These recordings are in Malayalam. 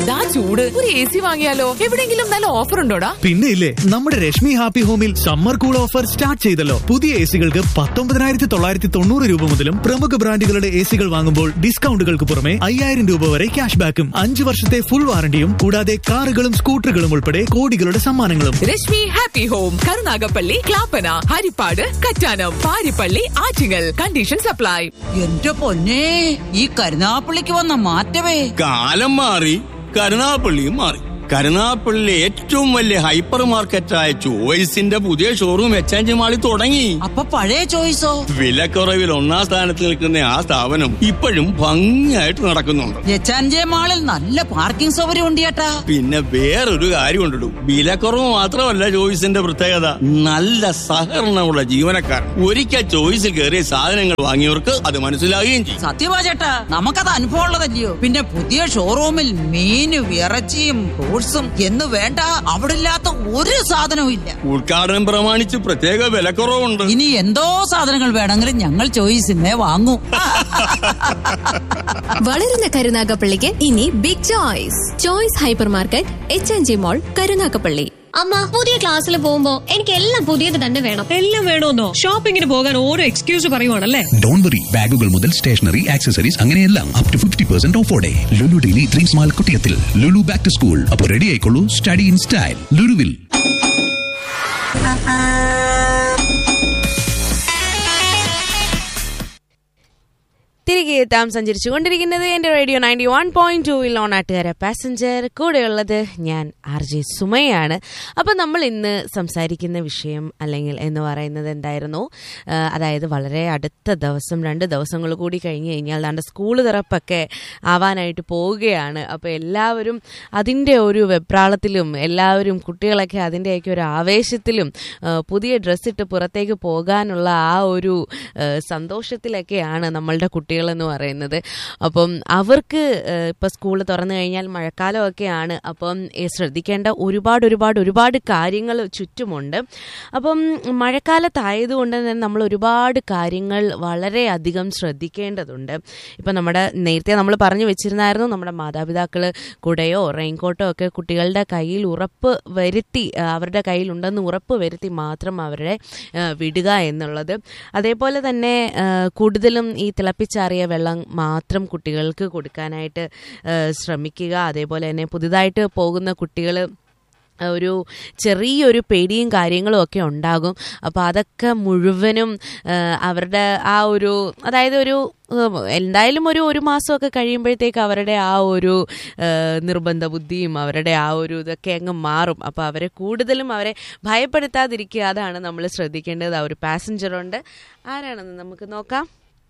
എന്താ ചൂട് ഒരു എ സി വാങ്ങിയാലോ എവിടെങ്കിലും നല്ല ഓഫർ ഉണ്ടോടാ പിന്നെ ഇല്ലേ നമ്മുടെ രശ്മി ഹാപ്പി ഹോമിൽ സമ്മർ കൂൾ ഓഫർ സ്റ്റാർട്ട് ചെയ്തല്ലോ പുതിയ എ സികൾക്ക് പത്തൊമ്പതിനായിരത്തി തൊള്ളായിരത്തി തൊണ്ണൂറ് രൂപ മുതലും പ്രമുഖ ബ്രാൻഡുകളുടെ എ സികൾ വാങ്ങുമ്പോൾ ഡിസ്കൗണ്ടുകൾക്ക് പുറമെ അയ്യായിരം രൂപ വരെ ക്യാഷ് ബാക്കും അഞ്ച് വർഷത്തെ ഫുൾ വാറണ്ടിയും കൂടാതെ കാറുകളും സ്കൂട്ടറുകളും ഉൾപ്പെടെ കോടികളുടെ സമ്മാനങ്ങളും Rashmi happy home Karunagappally Clappana Harippad Kattanam Parippally Attingal condition supply എന്റെ പൊന്നെ ഈ കരുനാപ്പള്ളിക്ക് വന്ന മാറ്റമേ കാലം മാറി കരുനാപ്പള്ളിയും മാറി കരുനാപ്പള്ളിയിലെ ഏറ്റവും വലിയ ഹൈപ്പർ മാർക്കറ്റായ ചോയ്സിന്റെ പുതിയ ഷോറൂം എക്സ്ചേഞ്ച് മാളിൽ തുടങ്ങി അപ്പൊ പഴയ ചോയ്സോ വിലക്കുറവിൽ ഒന്നാം സ്ഥാനത്ത് നിൽക്കുന്ന ആ സ്ഥാപനം ഇപ്പോഴും ഭംഗിയായിട്ട് നടക്കുന്നുണ്ട് എച്ചാൻജെ മാളിൽ നല്ല പാർക്കിംഗ് സൗകര്യം ഉണ്ട് ചേട്ടാ പിന്നെ വേറൊരു കാര്യം ഉണ്ടിടും വിലക്കുറവ് മാത്രമല്ല ചോയ്സിന്റെ പ്രത്യേകത നല്ല സഹകരണമുള്ള ജീവനക്കാർ ഒരിക്കൽ ചോയ്സിൽ കയറിയ സാധനങ്ങൾ വാങ്ങിയവർക്ക് അത് മനസ്സിലാകുകയും ചെയ്യും സത്യമാ ചേട്ടാ നമുക്കത് അനുഭവം ഉള്ളതല്ലയോ പിന്നെ പുതിയ ഷോറൂമിൽ മീനും ഇറച്ചിയും ഫ്രൂട്ട്സും എന്ന് വേണ്ട അവിടെ ഇല്ലാത്ത ഒരു സാധനവും ഇല്ല ഉദ്ഘാടനം പ്രമാണിച്ച് പ്രത്യേക വിലക്കുറവുണ്ട് ഇനി എന്തോ സാധനങ്ങൾ വേണമെങ്കിലും ഞങ്ങൾ ചോയ്സിനെ വാങ്ങൂ വളരുന്ന കരുനാഗപ്പള്ളിക്ക് ഇനി big choice choice hyper market H N G mall Karunagappally അമ്മ പുതിയ ക്ലാസ്സിൽ പോകുമ്പോ എനിക്ക് എല്ലാം പുതിയത് തന്നെ വേണം എല്ലാം വേണമെന്നോ ഷോപ്പിങ്ങിന് പോകാൻ ഓരോ എക്സ്ക്യൂസ് പറയുവാണല്ലേ ഡോൺ വറി ബാഗുകൾ മുതൽ സ്റ്റേഷനറി ആക്സസറീസ് അങ്ങനെയെല്ലാം അപ് ടു ഫിഫ്റ്റി പെർസെന്റ് ഓഫോടെ ലുലു ഡെയിലി ഡ്രീം സ്മാൾ കുട്ടിയത്തിൽ ലുലു ബാക്ക് ടു സ്കൂൾ അപ്പോൾ റെഡി ആയിക്കോളൂ സ്റ്റഡി ഇൻ സ്റ്റൈൽ ലുലുവിൽ തിരികെ എത്താം സഞ്ചരിച്ചുകൊണ്ടിരിക്കുന്നത് എന്റെ റേഡിയോ നയൻറ്റി വൺ പോയിന്റ് ടൂവിൽ ഓണാട്ടുകാര പാസഞ്ചർ കൂടെയുള്ളത് ഞാൻ ആർ ജെ സുമയാണ് അപ്പം നമ്മൾ ഇന്ന് സംസാരിക്കുന്ന വിഷയം അല്ലെങ്കിൽ എന്ന് പറയുന്നത് എന്തായിരുന്നു ആ, അതായത് വളരെ അടുത്ത ദിവസം രണ്ട് ദിവസങ്ങൾ കൂടി കഴിഞ്ഞ് കഴിഞ്ഞാൽ ദാണ്ട് സ്കൂൾ തുറപ്പൊക്കെ ആവാനായിട്ട് പോവുകയാണ് അപ്പോൾ എല്ലാവരും അതിൻ്റെ ഒരു വെപ്രാളത്തിലും എല്ലാവരും കുട്ടികളൊക്കെ അതിൻ്റെയൊക്കെ ഒരു ആവേശത്തിലും ആ, പുതിയ ഡ്രസ്സിട്ട് പുറത്തേക്ക് പോകാനുള്ള ആ ഒരു ആ, സന്തോഷത്തിലൊക്കെയാണ് നമ്മളുടെ കുട്ടികളെന്ന് പറയുന്നത് അപ്പം അവർക്ക് ഇപ്പം സ്കൂൾ തുറന്നു കഴിഞ്ഞാൽ മഴക്കാലമൊക്കെയാണ് അപ്പം ഏ, ശ്രദ്ധിക്കേണ്ട ഒരുപാട് ഒരുപാട് ഒരുപാട് കാര്യങ്ങൾ ചുറ്റുമുണ്ട് അപ്പം മഴക്കാലത്തായതുകൊണ്ട് തന്നെ നമ്മൾ ഒരുപാട് കാര്യങ്ങൾ വളരെയധികം ശ്രദ്ധിക്കേണ്ടതുണ്ട് ഇപ്പം നമ്മുടെ നേരത്തെ നമ്മൾ പറഞ്ഞു വെച്ചിരുന്നായിരുന്നു നമ്മുടെ മാതാപിതാക്കൾ കുടയോ റെയിൻകോട്ടോ ഒക്കെ കുട്ടികളുടെ കയ്യിൽ ഉറപ്പ് വരുത്തി ആ, അവരുടെ കയ്യിലുണ്ടെന്ന് ഉറപ്പ് വരുത്തി മാത്രം അവരുടെ ആ, വിടുക എന്നുള്ളത് അതേപോലെ തന്നെ ആ, കൂടുതലും ഈ തിളപ്പിച്ചാറിയ വെള്ളം മാത്രം കുട്ടികൾക്ക് കൊടുക്കാനായിട്ട് ആ, ശ്രമിക്കുക അതേപോലെ തന്നെ പുതുതായിട്ട് പോകുന്ന കുട്ടികൾ ഒരു ചെറിയൊരു പേടിയും കാര്യങ്ങളും ഒക്കെ ഉണ്ടാകും അപ്പോൾ അതൊക്കെ മുഴുവനും ആ, അവരുടെ ആ ഒരു അതായത് ഒരു ഉം, എന്തായാലും ഒരു ഒരു മാസമൊക്കെ കഴിയുമ്പോഴത്തേക്ക് അവരുടെ ആ ഒരു ആ, നിർബന്ധ ബുദ്ധിയും അവരുടെ ആ ഒരു ഇതൊക്കെ അങ്ങ് മാറും അപ്പോൾ അവരെ കൂടുതലും അവരെ ഭയപ്പെടുത്താതിരിക്കുക അതാണ് നമ്മൾ ശ്രദ്ധിക്കേണ്ടത് ആ ഒരു പാസഞ്ചറുണ്ട് ആരാണെന്ന് നമുക്ക് നോക്കാം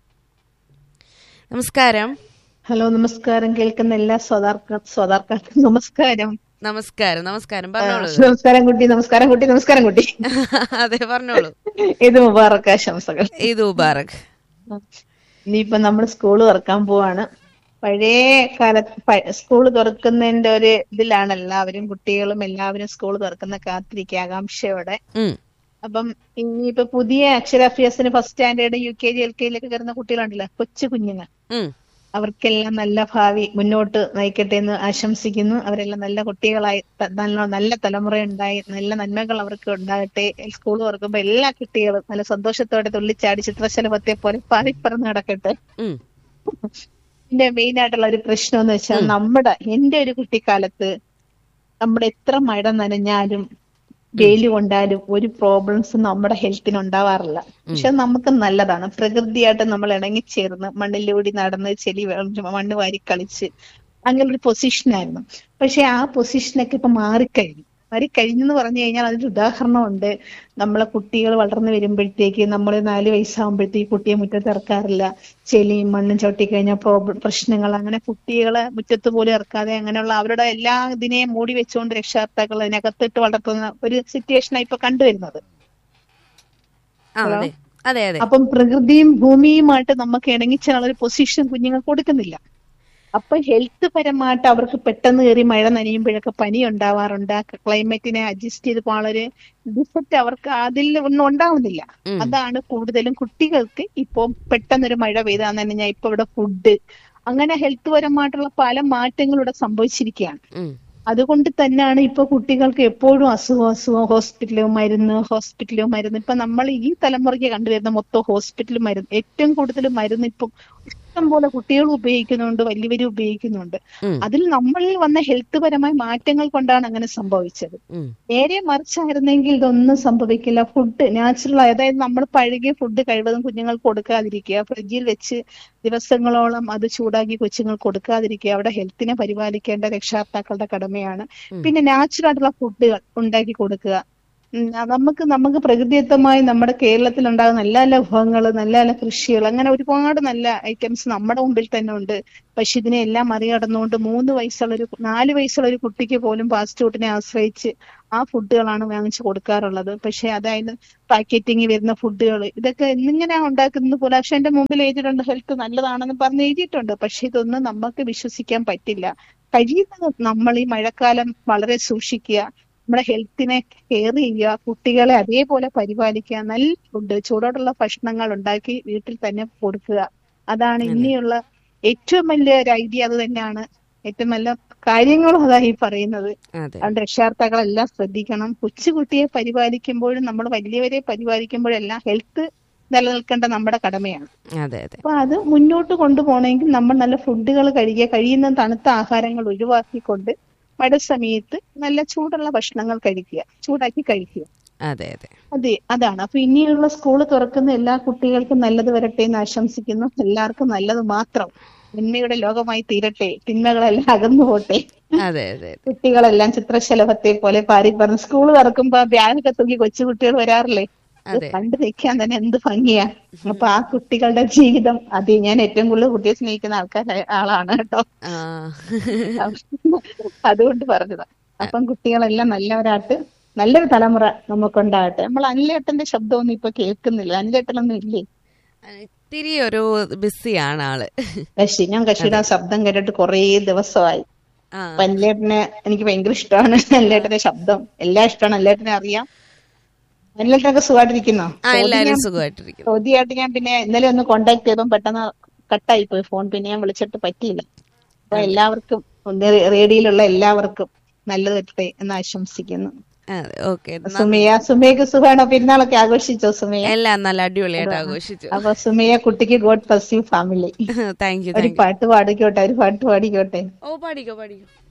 നമസ്കാരം ഹലോ നമസ്കാരം കേൾക്കുന്ന എല്ലാ സ്വതാർക്ക സ്വതാർക്കാർക്കും നമസ്കാരം നമസ്കാരം നമസ്കാരം ആ, പറഞ്ഞോളൂ നമസ്കാരം കുട്ടി നമസ്കാരം കുട്ടി നമസ്കാരം കുട്ടി അതെ പറഞ്ഞോളൂ ഇത് മുബാറക്ക് ആശംസകൾ ഇത് മുബാറക് ഇനിയിപ്പോ നമ്മൾ സ്കൂൾ തുറക്കാൻ പോവാണ് പഴയ കാലത്ത് സ്കൂൾ തുറക്കുന്നതിന്റെ ഒരു ഇതിലാണ് എല്ലാവരും കുട്ടികളും എല്ലാവരും സ്കൂൾ തുറക്കുന്ന കാത്തിരിക്കുക ആകാംക്ഷയോടെ ഉം. അപ്പം ഇനിയിപ്പോ പുതിയ അക്ഷരാഭ്യാസത്തിന് first standard U K G L K ജിയിലൊക്കെ കയറുന്ന കുട്ടികളുണ്ടല്ലോ കൊച്ചു കുഞ്ഞുങ്ങൾ ഉം. അവർക്കെല്ലാം നല്ല ഭാവി മുന്നോട്ട് നയിക്കട്ടെ എന്ന് ആശംസിക്കുന്നു അവരെല്ലാം നല്ല കുട്ടികളായി ത- നല്ല നല്ല തലമുറ ഉണ്ടായി നല്ല നന്മകൾ അവർക്ക് ഉണ്ടാകട്ടെ സ്കൂൾ തുറക്കുമ്പോ എല്ലാ കുട്ടികളും നല്ല സന്തോഷത്തോടെ തുള്ളിച്ചാടി ചിത്രശലഭത്തെ പോലെ പാറിപ്പറന്ന് നടക്കട്ടെ ഉം. ഇതിന്റെ മെയിൻ ആയിട്ടുള്ള ഒരു പ്രശ്നം എന്ന് വെച്ചാൽ നമ്മുടെ എന്റെ ഒരു കുട്ടിക്കാലത്ത് നമ്മുടെ എത്ര മഴ നനഞ്ഞാലും വെയിൽ കൊണ്ടാലും ഒരു പ്രോബ്ലംസ് നമ്മുടെ ഹെൽത്തിന് ഉണ്ടാവാറില്ല പക്ഷെ നമുക്ക് നല്ലതാണ് പ്രകൃതിയായിട്ട് നമ്മൾ ഇണങ്ങിച്ചേർന്ന് മണ്ണിലൂടി നടന്ന് ചെളി വെള്ളം മണ്ണ് വാരി കളിച്ച് അങ്ങനെ ഒരു പൊസിഷനായിരുന്നു പക്ഷെ ആ പൊസിഷനൊക്കെ ഇപ്പൊ മാറിക്കഴിഞ്ഞു മാറിക്കഴിഞ്ഞെന്ന് പറഞ്ഞു കഴിഞ്ഞാൽ അതിന്റെ ഉദാഹരണമുണ്ട് നമ്മളെ കുട്ടികൾ വളർന്നു വരുമ്പോഴത്തേക്ക് നമ്മൾ നാല് വയസ്സാകുമ്പോഴത്തേക്ക് കുട്ടിയെ മുറ്റത്ത് ഇറക്കാറില്ല ചെളിയും മണ്ണും ചവിട്ടി കഴിഞ്ഞാൽ പ്രോബ്ലം പ്രശ്നങ്ങൾ അങ്ങനെ കുട്ടികളെ മുറ്റത്ത് പോലും ഇറക്കാതെ അങ്ങനെയുള്ള അവരുടെ എല്ലാ ഇതിനെയും മൂടി വെച്ചുകൊണ്ട് രക്ഷകർത്താക്കൾ അതിനകത്തിട്ട് വളർത്തുന്ന ഒരു സിറ്റുവേഷനാണ് ഇപ്പൊ കണ്ടുവരുന്നത് ആ, അതെ അതെ അതെ അപ്പം പ്രകൃതിയും ഭൂമിയുമായിട്ട് നമുക്ക് ഇണങ്ങിച്ചുള്ള ഒരു പൊസിഷൻ കുഞ്ഞുങ്ങൾക്ക് കൊടുക്കുന്നില്ല അപ്പൊ ഹെൽത്ത് പരമായിട്ട് അവർക്ക് പെട്ടെന്ന് കയറി മഴ നനയുമ്പോഴൊക്കെ പനി ഉണ്ടാവാറുണ്ട് ക്ലൈമറ്റിനെ അഡ്ജസ്റ്റ് ചെയ്ത് പോകാനൊരു ഡിഫക്റ്റ് അവർക്ക് അതിൽ ഒന്നും ഉണ്ടാവുന്നില്ല ഉം. അതാണ് കൂടുതലും കുട്ടികൾക്ക് ഇപ്പൊ പെട്ടെന്നൊരു മഴ പെയ്താന്ന് തന്നെ ഞാൻ ഇപ്പൊ ഇവിടെ ഫുഡ് അങ്ങനെ ഹെൽത്ത് പരമായിട്ടുള്ള പല മാറ്റങ്ങളും സംഭവിച്ചിരിക്കുകയാണ് ഉം. അതുകൊണ്ട് തന്നെയാണ് ഇപ്പൊ കുട്ടികൾക്ക് എപ്പോഴും അസുഖം അസുഖം ഹോസ്പിറ്റല് മരുന്ന് ഹോസ്പിറ്റല് മരുന്ന് ഇപ്പൊ നമ്മൾ ഈ തലമുറയ്ക്ക് കണ്ടുവരുന്ന മൊത്തം ഹോസ്പിറ്റൽ മരുന്ന് ഏറ്റവും കൂടുതൽ മരുന്ന് ഇപ്പം ഇഷ്ടം പോലെ കുട്ടികൾ ഉപയോഗിക്കുന്നുണ്ട് വലിയവരും ഉപയോഗിക്കുന്നുണ്ട് ഉം. അതിൽ നമ്മളിൽ വന്ന ഹെൽത്ത് പരമായ മാറ്റങ്ങൾ കൊണ്ടാണ് അങ്ങനെ സംഭവിച്ചത് ഉം. നേരെ മറിച്ചായിരുന്നെങ്കിൽ ഇതൊന്നും സംഭവിക്കില്ല ഫുഡ് നാച്ചുറൽ അതായത് നമ്മൾ പഴകിയ ഫുഡ് കഴിവതും കുഞ്ഞുങ്ങൾക്ക് കൊടുക്കാതിരിക്കുക ഫ്രിഡ്ജിൽ വെച്ച് ദിവസങ്ങളോളം അത് ചൂടാക്കി കൊച്ചുങ്ങൾക്ക് കൊടുക്കാതിരിക്കുക അവിടെ ഹെൽത്തിനെ പരിപാലിക്കേണ്ട രക്ഷാകർത്താക്കളുടെ കടമയാണ് പിന്നെ നാച്ചുറൽ ആയിട്ടുള്ള ഫുഡുകൾ ഉണ്ടാക്കി കൊടുക്കുക ഉം, ആ നമുക്ക് നമുക്ക് പ്രകൃതിദത്തമായി നമ്മുടെ കേരളത്തിൽ ഉണ്ടാകുന്ന നല്ല നല്ല വിഭവങ്ങൾ നല്ല നല്ല കൃഷികൾ അങ്ങനെ ഒരുപാട് നല്ല ഐറ്റംസ് നമ്മുടെ മുമ്പിൽ തന്നെ ഉണ്ട് പക്ഷെ ഇതിനെ എല്ലാം മറികടന്നുകൊണ്ട് മൂന്ന് വയസ്സുള്ള ഒരു നാല് വയസ്സുള്ള ഒരു കുട്ടിക്ക് പോലും ഫാസ്റ്റ് ഫുഡിനെ ആശ്രയിച്ച് ആ ഫുഡുകളാണ് വാങ്ങിച്ചു കൊടുക്കാറുള്ളത് പക്ഷെ അതായത് പാക്കറ്റിങ് വരുന്ന ഫുഡുകൾ ഇതൊക്കെ എന്നിങ്ങനെ ഉണ്ടാക്കുന്നത് പോലെ പക്ഷെ എന്റെ മുമ്പിൽ എഴുതിയിട്ടുണ്ട് ഹെൽത്ത് നല്ലതാണെന്ന് പറഞ്ഞ് എഴുതിയിട്ടുണ്ട് പക്ഷെ ഇതൊന്നും നമുക്ക് വിശ്വസിക്കാൻ പറ്റില്ല കഴിയുന്നത് നമ്മൾ ഈ മഴക്കാലം വളരെ സൂക്ഷിക്കുക നമ്മുടെ ഹെൽത്തിനെ കെയർ ചെയ്യുക കുട്ടികളെ അതേപോലെ പരിപാലിക്കുക നല്ല ഫുഡ് ചൂടോടുള്ള ഭക്ഷണങ്ങൾ ഉണ്ടാക്കി വീട്ടിൽ തന്നെ കൊടുക്കുക അതാണ് ഇനിയുള്ള ഏറ്റവും വലിയ ഒരു ഐഡിയ അത് തന്നെയാണ് ഏറ്റവും നല്ല കാര്യങ്ങളും അതാ ഈ പറയുന്നത് അതെ അതുകൊണ്ട് രക്ഷാകർത്താക്കളെല്ലാം ശ്രദ്ധിക്കണം കൊച്ചുകുട്ടിയെ പരിപാലിക്കുമ്പോഴും നമ്മൾ വലിയവരെ പരിപാലിക്കുമ്പോഴെല്ലാം ഹെൽത്ത് നിലനിൽക്കേണ്ട നമ്മുടെ കടമയാണ് അതെ അതെ അപ്പൊ അത് മുന്നോട്ട് കൊണ്ടുപോകണമെങ്കിൽ നമ്മൾ നല്ല ഫുഡുകൾ കഴിക്കുക കഴിയുന്ന തണുത്ത ആഹാരങ്ങൾ ഒഴിവാക്കിക്കൊണ്ട് മഴ സമയത്ത് നല്ല ചൂടുള്ള ഭക്ഷണങ്ങൾ കഴിക്കുക ചൂടാക്കി കഴിക്കുക അതെ അതെ അതെ അതാണ് അപ്പൊ ഇനിയുള്ള സ്കൂൾ തുറക്കുന്ന എല്ലാ കുട്ടികൾക്കും നല്ലത് വരട്ടെ എന്ന് ആശംസിക്കുന്നു എല്ലാവർക്കും നല്ലത് മാത്രം നന്മയുടെ ലോകമായി തീരട്ടെ തിന്മകളെല്ലാം അകന്നു പോട്ടെ അതെ അതെ കുട്ടികളെല്ലാം ചിത്രശലഭത്തെ പോലെ പാരി പറഞ്ഞ് സ്കൂൾ തുറക്കുമ്പോ ബാഗൊക്കെ തൂക്കി കൊച്ചു കുട്ടികൾ വരാറില്ലേ അത് അതെ. കണ്ടു നിൽക്കാൻ തന്നെ എന്ത് ഭംഗിയാ അപ്പൊ ആ കുട്ടികളുടെ ജീവിതം അത് ഞാൻ ഏറ്റവും കൂടുതൽ കുട്ടിയെ സ്നേഹിക്കുന്ന ആൾക്കാർ ആളാണ് കേട്ടോ ആ അതുകൊണ്ട് പറഞ്ഞതാ അപ്പം കുട്ടികളെല്ലാം നല്ലവരായിട്ട് നല്ലൊരു തലമുറ നമുക്കുണ്ടാകട്ടെ നമ്മൾ അനിലേട്ടന്റെ ശബ്ദമൊന്നും ഇപ്പൊ കേൾക്കുന്നില്ല അനിലേട്ടനൊന്നും ഇല്ലേ ഇത്തിരി ഒരു ബിസിയാണ് ആള് കശി ഞാൻ കശിയുടെ ആ ശബ്ദം കേട്ടിട്ട് കുറേ ദിവസമായി ആ അപ്പൊ അനിലേട്ടനെ എനിക്ക് ഭയങ്കര ഇഷ്ടമാണ് അനിലേട്ടന്റെ ശബ്ദം എല്ലാം ഇഷ്ടമാണ് അനിലേട്ടനെ അറിയാം അനിലേട്ടനൊക്കെ സുഖമായിട്ടിരിക്കുന്നോ ആ എല്ലാരും സുഖമായിട്ടിരിക്കുന്നു ചോദ്യമായിട്ട് ഞാൻ പിന്നെ ഇന്നലെ ഒന്ന് കോണ്ടാക്ട് ചെയ്തപ്പോൾ പെട്ടെന്ന് കട്ടായി പോയി ഫോൺ പിന്നെ ഞാൻ വിളിച്ചിട്ട് പറ്റിയില്ല അപ്പൊ എല്ലാവർക്കും ഒന്ന് റേഡിയോയിലുള്ള എല്ലാവർക്കും നല്ലത് വരട്ടെ എന്ന് ആശംസിക്കുന്നു അതെ ഓക്കെ സുമയ സുമയ്ക്ക് സുഖമാണോ പെരുന്നാളൊക്കെ ആഘോഷിച്ചോ സുമയ എല്ലാം നല്ല അടിപൊളിയായിട്ട് ആഘോഷിച്ചു അപ്പൊ സുമയ കുട്ടിക്ക് God bless you family thank you ഒരു താങ്ക് യു പാട്ട് പാടിക്കോട്ടെ ഒരു പാട്ട് പാടിക്കോട്ടെ ഓ പാടിക്കോ പാടിക്കോ